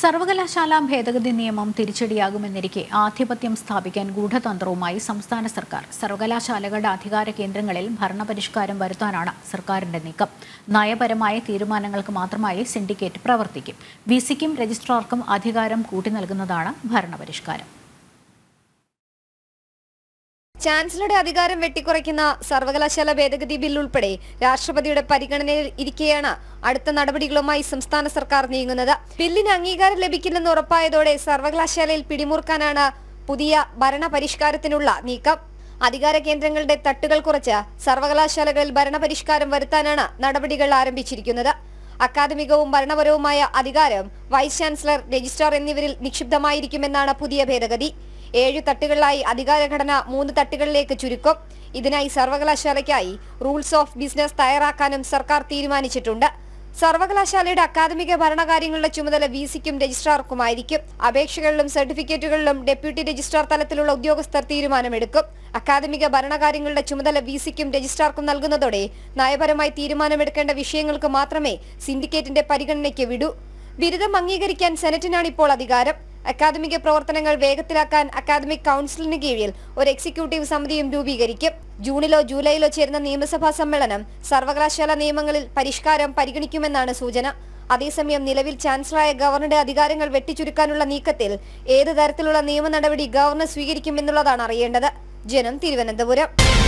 സർവകലാശാല ഭേദഗതി നിയമം തിരിച്ചടിയാകുമെന്നിരിക്കെ ആധിപത്യം സ്ഥാപിക്കാൻ ഗൂഢതന്ത്രവുമായി സംസ്ഥാന സർക്കാർ സർവകലാശാലകളുടെ അധികാര കേന്ദ്രങ്ങളിൽ ഭരണപരിഷ്കാരം വരുത്താനാണ് സർക്കാരിന്റെ നീക്കം നയപരമായ തീരുമാനങ്ങൾക്ക് മാത്രമായി സിൻഡിക്കേറ്റ് പ്രവർത്തിക്കും വി സിക്കും രജിസ്ട്രാർക്കും അധികാരം കൂട്ടി നൽകുന്നതാണ് ഭരണപരിഷ്കാരം ചാൻസലറുടെ അധികാരം വെട്ടിക്കുറയ്ക്കുന്ന സർവകലാശാല ഭേദഗതി ബിൽ ഉൾപ്പെടെ രാഷ്ട്രപതിയുടെ പരിഗണനയിൽ ഇരിക്കെയാണ് അടുത്ത നടപടികളുമായി സംസ്ഥാന സർക്കാർ നീങ്ങുന്നത് ബില്ലിന് അംഗീകാരം ലഭിക്കില്ലെന്ന് ഉറപ്പായതോടെ സർവകലാശാലയിൽ പിടിമുറുക്കാനാണ് പുതിയ ഭരണപരിഷ്കാരത്തിനുള്ള നീക്കം അധികാര കേന്ദ്രങ്ങളുടെ തട്ടുകൾ കുറച്ച് സർവകലാശാലകളിൽ ഭരണപരിഷ്കാരം വരുത്താനാണ് നടപടികൾ ആരംഭിച്ചിരിക്കുന്നത് അക്കാദമികവും ഭരണപരവുമായ അധികാരം വൈസ് ചാൻസലർ രജിസ്ട്രാർ എന്നിവരിൽ നിക്ഷിപ്തമായിരിക്കുമെന്നാണ് പുതിയ ഭേദഗതി ഏഴു തട്ടുകളിലായി അധികാരഘടന മൂന്ന് തട്ടുകളിലേക്ക് ചുരുക്കും ഇതിനായി സർവകലാശാലയ്ക്കായി റൂൾസ് ഓഫ് ബിസിനസ് തയ്യാറാക്കാനും സർക്കാർ തീരുമാനിച്ചിട്ടുണ്ട് സർവകലാശാലയുടെ അക്കാദമിക ഭരണകാര്യങ്ങളുടെ ചുമതല വി സിക്കും രജിസ്ട്രാർക്കുമായിരിക്കും അപേക്ഷകളിലും സർട്ടിഫിക്കറ്റുകളിലും ഡെപ്യൂട്ടി രജിസ്ട്രാർ തലത്തിലുള്ള ഉദ്യോഗസ്ഥർ തീരുമാനമെടുക്കും അക്കാദമിക ഭരണകാര്യങ്ങളുടെ ചുമതല വി സിക്കും രജിസ്ട്രാർക്കും നൽകുന്നതോടെ നയപരമായി തീരുമാനമെടുക്കേണ്ട വിഷയങ്ങൾക്ക് മാത്രമേ സിൻഡിക്കേറ്റിന്റെ പരിഗണനയ്ക്ക് വിടൂ ബിരുദം അംഗീകരിക്കാൻ സെനറ്റിനാണ് ഇപ്പോൾ അധികാരം അക്കാദമിക പ്രവർത്തനങ്ങൾ വേഗത്തിലാക്കാൻ അക്കാദമിക് കൗൺസിലിന് കീഴിൽ ഒരു എക്സിക്യൂട്ടീവ് സമിതിയും രൂപീകരിക്കും ജൂണിലോ ജൂലൈയിലോ ചേരുന്ന നിയമസഭാ സമ്മേളനം സർവകലാശാല നിയമങ്ങളിൽ പരിഷ്കാരം പരിഗണിക്കുമെന്നാണ് സൂചന അതേസമയം നിലവിൽ ചാൻസലറായ ഗവർണറുടെ അധികാരങ്ങൾ വെട്ടിച്ചുരുക്കാനുള്ള നീക്കത്തിൽ ഏത് തരത്തിലുള്ള നിയമ നടപടി ഗവർണർ സ്വീകരിക്കുമെന്നുള്ളതാണ് അറിയേണ്ടത് ജനം തിരുവനന്തപുരം